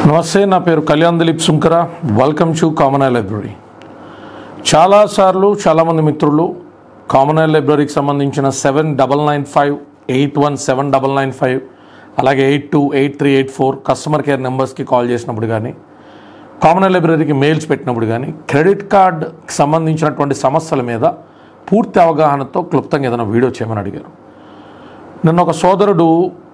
నమస్తే నా పేరు Kalyan Dilip Sunkara welcome to common eye library చాలాసార్లు చాలామంది మిత్రులు కామన్ ఐ లైబ్రరీకి సంబంధించిన seven double nine five eight one seven double nine five అలాగే eight two eight three eight four customer care నెంబర్స్కి కాల్ చేసినప్పుడు కానీ కామన్ ఐ లైబ్రరీకి మెయిల్స్ పెట్టినప్పుడు కానీ క్రెడిట్ కార్డ్కి సంబంధించినటువంటి సమస్యల మీద పూర్తి అవగాహనతో క్లుప్తంగా ఏదైనా వీడియో చేయమని అడిగారు నిన్న ఒక సోదరుడు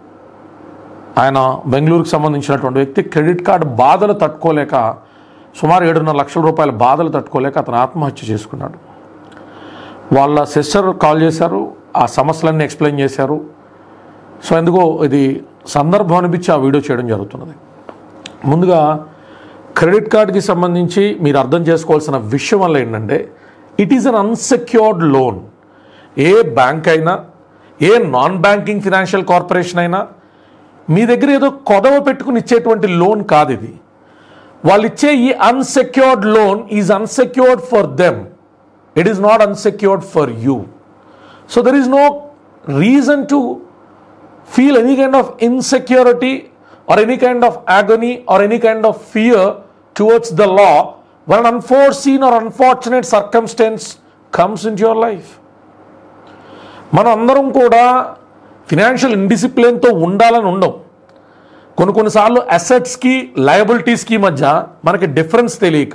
ఆయన బెంగళూరుకు సంబంధించినటువంటి వ్యక్తి క్రెడిట్ కార్డు బాధలు తట్టుకోలేక సుమారు ఏడున్నర లక్షల రూపాయల బాధలు తట్టుకోలేక అతను ఆత్మహత్య చేసుకున్నాడు వాళ్ళ సిస్టర్ కాల్ చేశారు ఆ సమస్యలన్నీ ఎక్స్ప్లెయిన్ చేశారు సో ఎందుకో ఇది సందర్భం అనిపించి ఆ వీడియో చేయడం జరుగుతున్నది ముందుగా క్రెడిట్ కార్డ్కి సంబంధించి మీరు అర్థం చేసుకోవాల్సిన విషయం వల్ల ఏంటంటే it is un unsecured loan ఏ బ్యాంక్ అయినా ఏ నాన్ బ్యాంకింగ్ ఫినాన్షియల్ కార్పొరేషన్ అయినా మీ దగ్గర ఏదో కొదవ పెట్టుకుని ఇచ్చేటువంటి లోన్ కాదు ఇది వాళ్ళు ఇచ్చే ఈ unsecured loan is unsecured for them it is not unsecured for you so there is no reason to feel any kind of insecurity or any kind of agony or any kind of fear towards the law one unforeseen or unfortunate circumstance comes in your life మనం అందరం కూడా financial ఇండిసిప్లిన్తో ఉండాలని ఉండం కొన్ని కొన్నిసార్లు అసెట్స్కి లయబిలిటీస్కి మధ్య మనకి difference తెలియక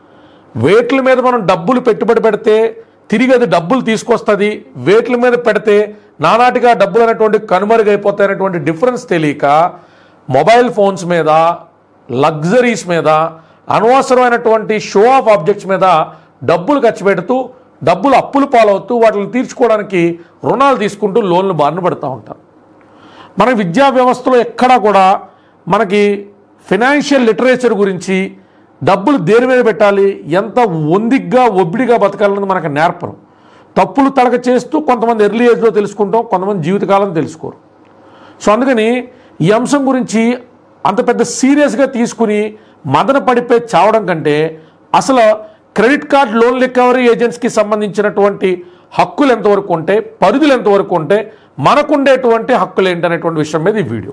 వేట్ల మీద మనం డబ్బులు పెట్టుబడి పెడితే తిరిగి అది డబ్బులు తీసుకొస్తుంది వేట్ల మీద పెడితే నానాటిగా డబ్బులు అనేటువంటి కనుమరుగైపోతాయి అనేటువంటి డిఫరెన్స్ తెలియక మొబైల్ ఫోన్స్ మీద లగ్జరీస్ మీద అనవసరమైనటువంటి షో ఆఫ్ ఆబ్జెక్ట్స్ మీద డబ్బులు ఖర్చు పెడుతూ డబ్బులు అప్పులు పాలవుతూ వాటిని తీర్చుకోవడానికి రుణాలు తీసుకుంటూ లోన్లు బారిన పడుతూ ఉంటారు మన విద్యా వ్యవస్థలో ఎక్కడా కూడా మనకి ఫినాన్షియల్ లిటరేచర్ గురించి డబ్బులు దేని మీద పెట్టాలి ఎంత ఒందిగ్గా ఒబ్బిడిగా బతకాలన్నది మనకు నేర్పరు తప్పులు తడక చేస్తూ కొంతమంది ఎర్లీ ఏజ్లో తెలుసుకుంటాం కొంతమంది జీవితకాలం తెలుసుకోరు సో అందుకని ఈ అంశం గురించి అంత పెద్ద సీరియస్గా తీసుకుని మదన పడిపోయి చావడం కంటే అసలు క్రెడిట్ కార్డ్ లోన్ రికవరీ ఏజెంట్స్కి సంబంధించినటువంటి హక్కులు ఎంతవరకు ఉంటాయి పరిధులు ఎంతవరకు ఉంటాయి మనకుండేటువంటి హక్కులు ఏంటనేటువంటి విషయం మీద ఈ వీడియో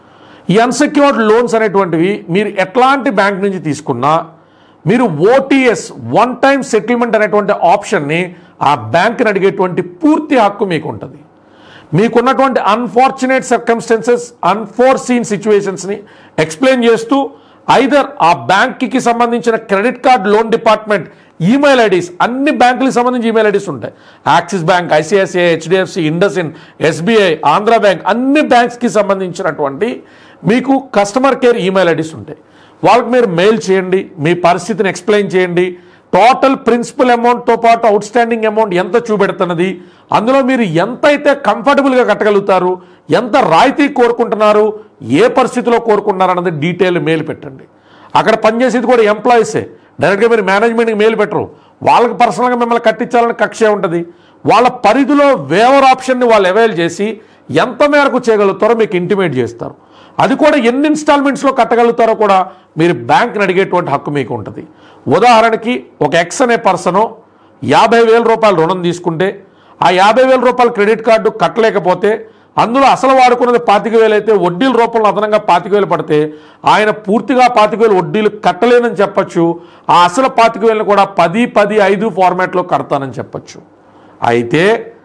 ఈ అన్సెక్యూర్డ్ లోన్స్ అనేటువంటివి మీరు ఎట్లాంటి బ్యాంక్ నుంచి తీసుకున్నా మీరు ఓటీఎస్ వన్ టైం సెటిల్మెంట్ అనేటువంటి ఆప్షన్ని ఆ బ్యాంక్ని అడిగేటువంటి పూర్తి హక్కు మీకు ఉంటుంది మీకున్నటువంటి అన్ఫార్చునేట్ సర్కమ్స్టెన్సెస్ అన్ఫోర్సీన్ సిచ్యువేషన్స్ని ఎక్స్ప్లెయిన్ చేస్తూ ఐదర్ ఆ బ్యాంక్కి సంబంధించిన credit card loan department email IDs అన్ని బ్యాంకులకు సంబంధించి ఈమెయిల్ ఐడీస్ ఉంటాయి Axis bank ICICI HDFC IndusInd SBI Andhra bank అన్ని బ్యాంక్స్కి సంబంధించినటువంటి మీకు కస్టమర్ కేర్ ఈమెయిల్ ఐడీస్ ఉంటాయి వాళ్ళకి మీరు మెయిల్ చేయండి మీ పరిస్థితిని ఎక్స్ప్లెయిన్ చేయండి టోటల్ ప్రిన్సిపల్ అమౌంట్తో పాటు అవుట్ స్టాండింగ్ అమౌంట్ ఎంత చూపెడుతున్నది అందులో మీరు ఎంత అయితే కంఫర్టబుల్గా కట్టగలుగుతారు ఎంత రాయితీ కోరుకుంటున్నారు ఏ పరిస్థితిలో కోరుకుంటున్నారు అన్నది డీటెయిల్ మెయిల్ పెట్టండి అక్కడ పనిచేసేది కూడా ఎంప్లాయీసే డైరెక్ట్గా మీరు మేనేజ్మెంట్కి మెయిల్ పెట్టరు వాళ్ళకి పర్సనల్గా మిమ్మల్ని కట్టించాలని కక్ష ఉంటుంది వాళ్ళ పరిధిలో వేవర్ ఆప్షన్ని వాళ్ళు అవైల్ చేసి ఎంత మేరకు చేయగలుగుతారో మీకు ఇంటిమేట్ చేస్తారు అది కూడా ఎన్ని ఇన్స్టాల్మెంట్స్లో కట్టగలుగుతారో కూడా మీరు బ్యాంక్ని అడిగేటువంటి హక్కు మీకు ఉంటుంది ఉదాహరణకి ఒక ఎక్స్ అనే పర్సను యాభై వేల రూపాయలు రుణం తీసుకుంటే ఆ యాభై వేల రూపాయల క్రెడిట్ కార్డు కట్టలేకపోతే అందులో అసలు వాడుకున్నది పాతిక వేలు అయితే వడ్డీల రూపంలో అదనంగా పాతిక వేలు పడితే ఆయన పూర్తిగా పాతిక వేలు వడ్డీలు కట్టలేనని చెప్పచ్చు ఆ అసలు పాతిక వేలను కూడా పది పది ఐదు ఫార్మాట్లో కడతానని చెప్పచ్చు అయితే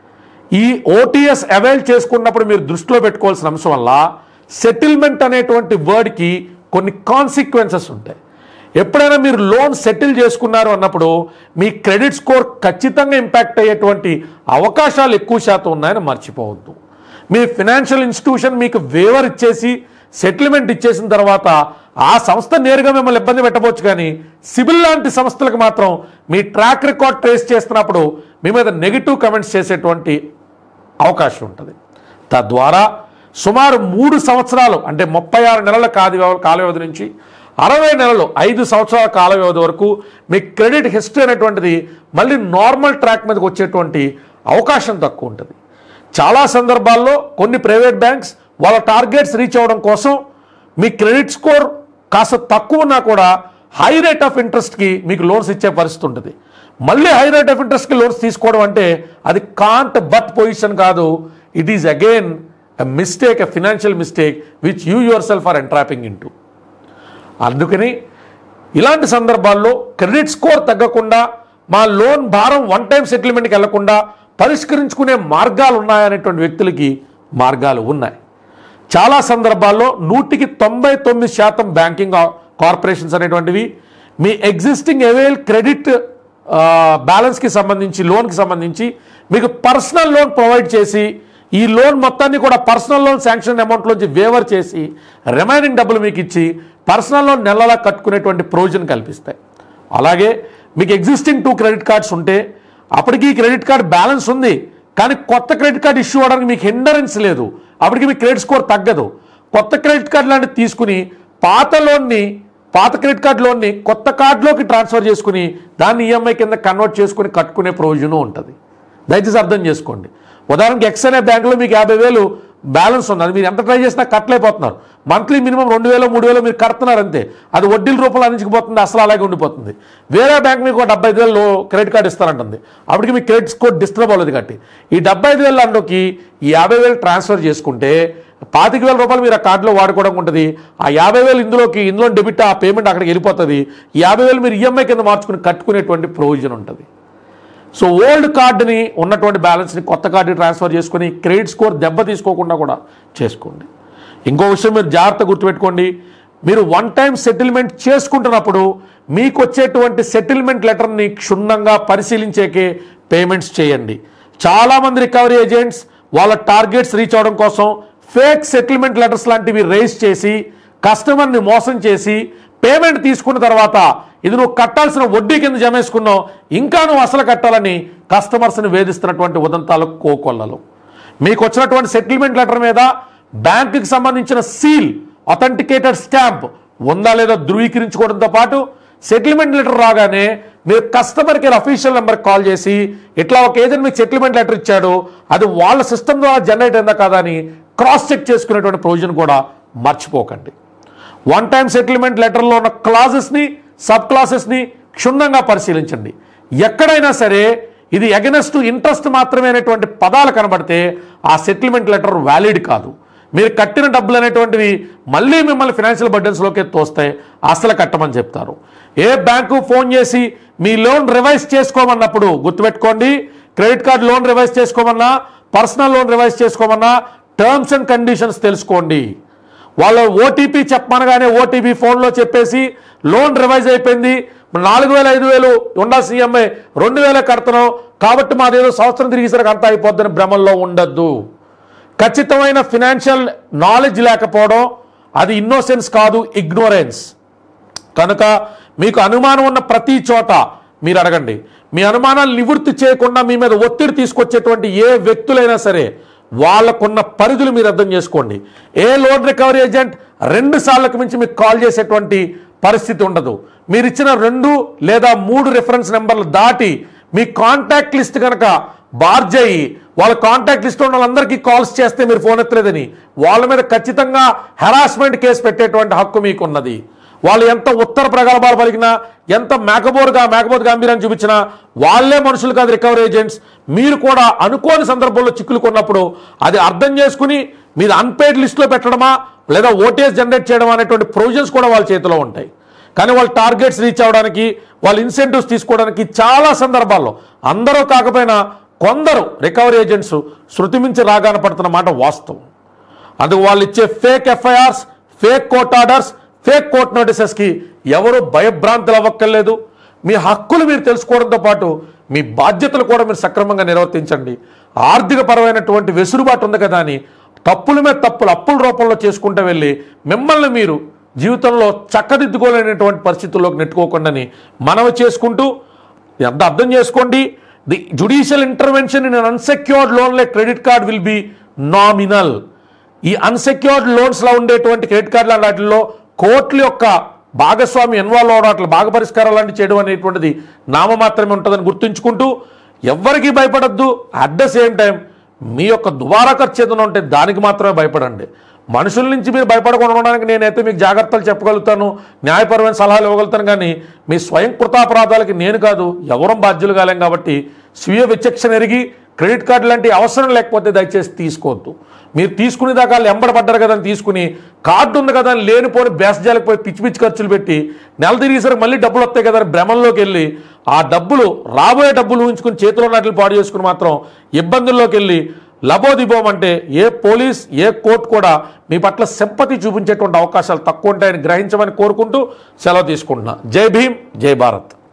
ఈ ఓటీఎస్ అవైల్ చేసుకున్నప్పుడు మీరు దృష్టిలో పెట్టుకోవాల్సిన అంశం వల్ల సెటిల్మెంట్ అనేటువంటి వర్డ్కి కొన్ని కాన్సిక్వెన్సెస్ ఉంటాయి ఎప్పుడైనా మీరు లోన్ సెటిల్ చేసుకున్నారు అన్నప్పుడు మీ క్రెడిట్ స్కోర్ ఖచ్చితంగా ఇంపాక్ట్ అయ్యేటువంటి అవకాశాలు ఎక్కువ శాతం ఉన్నాయని మర్చిపోవద్దు మీ ఫినాన్షియల్ ఇన్స్టిట్యూషన్ మీకు వేవర్ ఇచ్చేసి సెటిల్మెంట్ ఇచ్చేసిన తర్వాత ఆ సంస్థ నేరుగా మిమ్మల్ని ఇబ్బంది పెట్టవచ్చు కానీ సిబిల్ లాంటి సంస్థలకు మాత్రం మీ ట్రాక్ రికార్డ్ ట్రేస్ చేస్తున్నప్పుడు మీ మీద నెగిటివ్ కమెంట్స్ చేసేటువంటి అవకాశం ఉంటుంది తద్వారా సుమారు మూడు సంవత్సరాలు అంటే ముప్పై ఆరు నెలల కాది కాల వ్యవధి నుంచి అరవై నెలలు ఐదు సంవత్సరాల కాల వ్యవధి వరకు మీ క్రెడిట్ హిస్టరీ అనేటువంటిది మళ్ళీ నార్మల్ ట్రాక్ మీదకి వచ్చేటువంటి అవకాశం తక్కువ ఉంటుంది చాలా సందర్భాల్లో కొన్ని ప్రైవేట్ బ్యాంక్స్ వాళ్ళ టార్గెట్స్ రీచ్ అవ్వడం కోసం మీ క్రెడిట్ స్కోర్ కాస్త తక్కువ ఉన్నా కూడా హై రేట్ ఆఫ్ ఇంట్రెస్ట్కి మీకు లోన్స్ ఇచ్చే పరిస్థితి ఉంటుంది మళ్ళీ హై రేట్ ఆఫ్ ఇంట్రెస్ట్కి లోన్స్ తీసుకోవడం అంటే అది కాంట్ బట్ పొజిషన్ కాదు it is again a mistake a financial mistake which you yourself are entrapping in అందుకని ఇలాంటి సందర్భాల్లో క్రెడిట్ స్కోర్ తగ్గకుండా మా లోన్ భారం వన్ టైం సెటిల్మెంట్కి వెళ్లకుండా పరిష్కరించుకునే మార్గాలు ఉన్నాయనేటువంటి వ్యక్తులకి మార్గాలు ఉన్నాయి చాలా సందర్భాల్లో నూటికి తొంభై తొమ్మిది శాతం బ్యాంకింగ్ కార్పొరేషన్స్ అనేటువంటివి మీ ఎగ్జిస్టింగ్ అవైల్ క్రెడిట్ బ్యాలెన్స్కి సంబంధించి లోన్కి సంబంధించి మీకు పర్సనల్ లోన్ ప్రొవైడ్ చేసి ఈ లోన్ మొత్తాన్ని కూడా పర్సనల్ లోన్ శాంక్షన్ అమౌంట్లోంచి వేవర్ చేసి రిమైనింగ్ డబ్బులు మీకు ఇచ్చి పర్సనల్ లోన్ నెలలా కట్టుకునేటువంటి ప్రొవిజన్ కల్పిస్తాయి అలాగే మీకు ఎగ్జిస్టింగ్ టూ క్రెడిట్ కార్డ్స్ ఉంటే అప్పటికి క్రెడిట్ కార్డ్ బ్యాలెన్స్ ఉంది కానీ కొత్త క్రెడిట్ కార్డ్ ఇష్యూ అవ్వడానికి మీకు హిండరెన్స్ లేదు అప్పటికి మీ క్రెడిట్ స్కోర్ తగ్గదు కొత్త క్రెడిట్ కార్డు లాంటివి తీసుకుని పాత లోన్ని పాత క్రెడిట్ కార్డ్ లోన్ని కొత్త కార్డులోకి ట్రాన్స్ఫర్ చేసుకుని దాన్ని ఈఎంఐ కింద కన్వర్ట్ చేసుకుని కట్టుకునే ప్రొవిజను ఉంటుంది దయచేసి అర్థం చేసుకోండి ఉదాహరణకి ఎక్స్ అనే బ్యాంకులో మీకు యాభై వేలు బ్యాలెన్స్ ఉంది అది మీరు ఎంత ట్రై చేసినా కట్టలేకపోతున్నారు మంత్లీ మినిమం రెండు వేలు మూడు వేలు మీరు కడుతున్నారు అంతే అది వడ్డీల రూపంలో అందించకపోతుంది అసలు అలాగే ఉండిపోతుంది వేరే బ్యాంక్ మీకు ఒక డెబ్బై ఐదు వేలు క్రెడిట్ కార్డు ఇస్తారంటుంది అప్పటికి మీ క్రెడిట్ స్కోర్ డిస్టర్బ్ అవ్వలేదు కాబట్టి ఈ డెబ్బై ఐదు వేల అందులోకి ఈ యాభై వేలు ట్రాన్స్ఫర్ చేసుకుంటే పాతిక వేల రూపాయలు మీరు ఆ కార్డులో వాడుకోవడం ఉంటుంది ఆ యాభై వేలు ఇందులోకి ఇందులో డెబిట్ ఆ పేమెంట్ అక్కడికి వెళ్ళిపోతుంది ఈ యాభై వేలు మీరు ఈఎంఐ కింద మార్చుకుని కట్టుకునేటువంటి ప్రొవిజన్ ఉంటుంది సో ఓల్డ్ కార్డుని ఉన్నటువంటి బ్యాలెన్స్ని కొత్త కార్డు ట్రాన్స్ఫర్ చేసుకొని క్రెడిట్ స్కోర్ దెబ్బ తీసుకోకుండా కూడా చేసుకోండి ఇంకో విషయం మీరు జాగ్రత్త గుర్తుపెట్టుకోండి మీరు వన్ టైం సెటిల్మెంట్ చేసుకుంటున్నప్పుడు మీకు వచ్చేటువంటి సెటిల్మెంట్ లెటర్ని క్షుణ్ణంగా పరిశీలించేకే పేమెంట్స్ చేయండి చాలామంది రికవరీ ఏజెంట్స్ వాళ్ళ టార్గెట్స్ రీచ్ అవడం కోసం ఫేక్ సెటిల్మెంట్ లెటర్స్ లాంటివి రేస్ చేసి కస్టమర్ని మోసం చేసి పేమెంట్ తీసుకున్న తర్వాత ఇది నువ్వు కట్టాల్సిన వడ్డీ కింద జమేసుకున్నావు ఇంకా నువ్వు అసలు కట్టాలని కస్టమర్స్ని వేధిస్తున్నటువంటి ఉదంతాలు కోకొల్లలు మీకు వచ్చినటువంటి సెటిల్మెంట్ లెటర్ మీద బ్యాంకుకి సంబంధించిన సీల్ అథెంటికేటెడ్ స్టాంప్ ఉందా లేదా ధృవీకరించుకోవడంతో పాటు సెటిల్మెంట్ లెటర్ రాగానే మీరు కస్టమర్ కేర్ అఫీషియల్ నెంబర్కి కాల్ చేసి ఇట్లా ఒక ఏజెంట్ మీకు సెటిల్మెంట్ లెటర్ ఇచ్చాడు అది వాళ్ళ సిస్టమ్ ద్వారా జనరేట్ అయిందా కాదా అని క్రాస్ చెక్ చేసుకునేటువంటి ప్రొవిజన్ కూడా మర్చిపోకండి వన్ టైం సెటిల్మెంట్ లెటర్లో ఉన్న క్లాజెస్ని సబ్ క్లాసెస్ని క్షుణ్ణంగా పరిశీలించండి ఎక్కడైనా సరే ఇది ఎగనెస్ట్ ఇంట్రెస్ట్ మాత్రమే అనేటువంటి పదాలు కనబడితే ఆ సెటిల్మెంట్ లెటర్ వ్యాలిడ్ కాదు మీరు కట్టిన డబ్బులు అనేటువంటివి మళ్ళీ మిమ్మల్ని ఫినాన్షియల్ బర్డెన్స్లోకి తోస్తాయి అసలు కట్టమని చెప్తారు ఏ బ్యాంకు ఫోన్ చేసి మీ లోన్ రివైజ్ చేసుకోమన్నప్పుడు గుర్తుపెట్టుకోండి క్రెడిట్ కార్డ్ లోన్ రివైజ్ చేసుకోమన్నా పర్సనల్ లోన్ రివైజ్ చేసుకోమన్నా టర్మ్స్ అండ్ కండిషన్స్ తెలుసుకోండి వాళ్ళ ఓటీపీ చెప్పమనగానే ఓటీపీ ఫోన్లో చెప్పేసి లోన్ రివైజ్ అయిపోయింది నాలుగు వేల ఐదు వేలు ఉండాల్సిన ఈఎంఐ రెండు వేల కడుతున్నాం కాబట్టి మాదేదో సంవత్సరం తిరిగేసరికి అంతా అయిపోద్దని భ్రమంలో ఉండద్దు ఖచ్చితమైన ఫినాన్షియల్ నాలెడ్జ్ లేకపోవడం అది ఇన్నోసెన్స్ కాదు ఇగ్నోరెన్స్ కనుక మీకు అనుమానం ఉన్న ప్రతి చోట మీరు అడగండి మీ అనుమానాలు నివృత్తి చేయకుండా మీ మీద ఒత్తిడి తీసుకొచ్చేటువంటి ఏ వ్యక్తులైనా సరే వాళ్ళకున్న పరిధులు మీరు అర్థం చేసుకోండి ఏ లోన్ రికవరీ ఏజెంట్ రెండు సార్లకు మించి మీకు కాల్ చేసేటువంటి పరిస్థితి ఉండదు మీరు ఇచ్చిన రెండు లేదా మూడు రిఫరెన్స్ నెంబర్లు దాటి మీ కాంటాక్ట్ లిస్ట్ కనుక బార్జ్ అయ్యి వాళ్ళ కాంటాక్ట్ లిస్ట్ ఉన్న వాళ్ళందరికీ కాల్స్ చేస్తే మీరు ఫోన్ ఎత్తలేదని వాళ్ళ మీద ఖచ్చితంగా హెరాస్మెంట్ కేసు పెట్టేటువంటి హక్కు మీకున్నది వాళ్ళు ఎంత ఉత్తర ప్రగల్భాలు పలికినా ఎంత మేకబోరుగా మేకపోతు గంభీరాన్ని చూపించినా వాళ్ళే మనుషులు కాదు రికవరీ ఏజెంట్స్ మీరు కూడా అనుకోని సందర్భంలో చిక్కులు కొన్నప్పుడు అది అర్థం చేసుకుని మీరు అన్పేడ్ లిస్ట్లో పెట్టడమా లేదా ఓటీఎస్ జనరేట్ చేయడం అనేటువంటి ప్రొవిజన్స్ కూడా వాళ్ళ చేతిలో ఉంటాయి కానీ వాళ్ళ టార్గెట్స్ రీచ్ అవ్వడానికి వాళ్ళ ఇన్సెంటివ్స్ తీసుకోవడానికి చాలా సందర్భాల్లో అందరూ కాకపోయినా కొందరు రికవరీ ఏజెంట్స్ శృతిమించి రాగాన పడుతున్న మాట వాస్తవం అందుకు వాళ్ళు ఇచ్చే fake FIRs fake court orders fake court నోటీసెస్కి ఎవరు భయభ్రాంతులు అవ్వక్కర్లేదు మీ హక్కులు మీరు తెలుసుకోవడంతో పాటు మీ బాధ్యతలు కూడా మీరు సక్రమంగా నిర్వర్తించండి ఆర్థిక పరమైనటువంటి వెసులుబాటు ఉంది కదా అని తప్పుల మీద తప్పులు అప్పుల రూపంలో చేసుకుంటూ వెళ్ళి మిమ్మల్ని మీరు జీవితంలో చక్కదిద్దుకోలేనటువంటి పరిస్థితుల్లోకి నెట్టుకోకుండాని మనవి చేసుకుంటూ ఎంత అర్థం చేసుకోండి the judicial intervention in unsecured loan like credit card will be nominal ఈ అన్సెక్యూర్డ్ లోన్స్లో ఉండేటువంటి క్రెడిట్ కార్డుల వాటిల్లో కోర్టుల యొక్క భాగస్వామి ఇన్వాల్వ్ అవడం అట్లా భాగ పరిష్కారాలు లాంటివి చేయడం అనేటువంటిది నామమాత్రమే ఉంటుందని గుర్తుంచుకుంటూ ఎవ్వరికీ భయపడద్దు అట్ ద సేమ్ టైం మీ యొక్క దుబారా ఖర్చు ఏదైనా ఉంటే దానికి మాత్రమే భయపడండి మనుషుల నుంచి మీరు భయపడకుండా ఉండడానికి నేనైతే మీకు జాగ్రత్తలు చెప్పగలుగుతాను న్యాయపరమైన సలహాలు ఇవ్వగలుగుతాను కానీ మీ స్వయం కృతాపరాధాలకి నేను కాదు ఎవరం బాధ్యులు కాలేం కాబట్టి స్వీయ విచక్షణ ఎరిగి క్రెడిట్ కార్డు లాంటి అవసరం లేకపోతే దయచేసి తీసుకోవద్దు మీరు తీసుకునే దాకా వాళ్ళు ఎంబడబడ్డారు కదా అని తీసుకుని కార్డు ఉంది కదా అని లేనిపోని బేసజాలకు పోయి పిచ్చి పిచ్చి ఖర్చులు పెట్టి నెల తిరిగేసరికి మళ్ళీ డబ్బులు వస్తాయి కదా అని భ్రమంలోకి వెళ్ళి ఆ డబ్బులు రాబోయే డబ్బులు ఊహించుకుని చేతిలో ఉన్నట్లు పాడు చేసుకుని మాత్రం ఇబ్బందుల్లోకి వెళ్ళి లబోదిబోం అంటే ఏ పోలీస్ ఏ కోర్టు కూడా మీ పట్ల సింపతి చూపించేటువంటి అవకాశాలు తక్కువ ఉంటాయని గ్రహించమని కోరుకుంటూ సెలవు తీసుకుంటున్నా జై భీమ్ జై భారత్